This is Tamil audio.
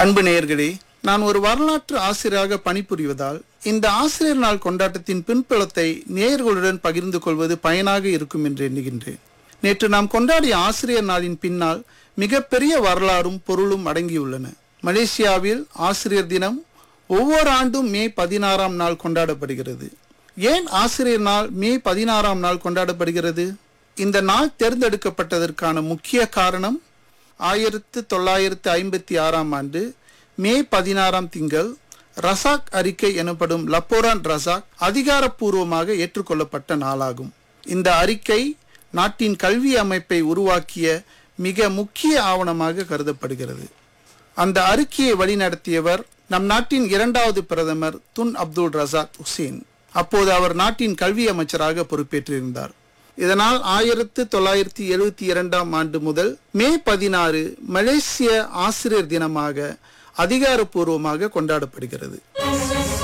அன்பு நேயர்களே நான் ஒரு வரலாற்று ஆசிரியராக பணிபுரிவதால் இந்த ஆசிரியர் நாள் கொண்டாட்டத்தின் பின்புலத்தை நேயர்களுடன் பகிர்ந்து கொள்வது பயனாக இருக்கும் என்று எண்ணுகின்றேன் நேற்று நாம் கொண்டாடிய ஆசிரியர் நாளின் பின்னால் மிகப்பெரிய வரலாறும் பொருளும் அடங்கியுள்ளன மலேசியாவில் ஆசிரியர் தினம் ஒவ்வொரு ஆண்டும் மே பதினாறாம் நாள் கொண்டாடப்படுகிறது ஏன் ஆசிரியர் நாள் மே பதினாறாம் நாள் கொண்டாடப்படுகிறது இந்த நாள் தேர்ந்தெடுக்கப்பட்டதற்கான முக்கிய காரணம் ஆயிரத்து தொள்ளாயிரத்து ஐம்பத்தி ஆறாம் ஆண்டு மே பதினாறாம் திங்கள் ரசாக் அறிக்கை எனப்படும் லப்போரான் ரசாக் அதிகாரப்பூர்வமாக ஏற்றுக்கொள்ளப்பட்ட நாளாகும் இந்த அறிக்கை நாட்டின் கல்வி அமைப்பை உருவாக்கிய மிக முக்கிய ஆவணமாக கருதப்படுகிறது அந்த அறிக்கையை வழிநடத்தியவர் நம் நாட்டின் இரண்டாவது பிரதமர் துன் அப்துல் ரசாக் ஹுசேன் அப்போது அவர் நாட்டின் கல்வி அமைச்சராக பொறுப்பேற்றிருந்தார் இதனால் ஆயிரத்து தொள்ளாயிரத்தி எழுபத்தி இரண்டாம் ஆண்டு முதல் மே பதினாறு மலேசிய ஆசிரியர் தினமாக அதிகாரப்பூர்வமாக கொண்டாடப்படுகிறது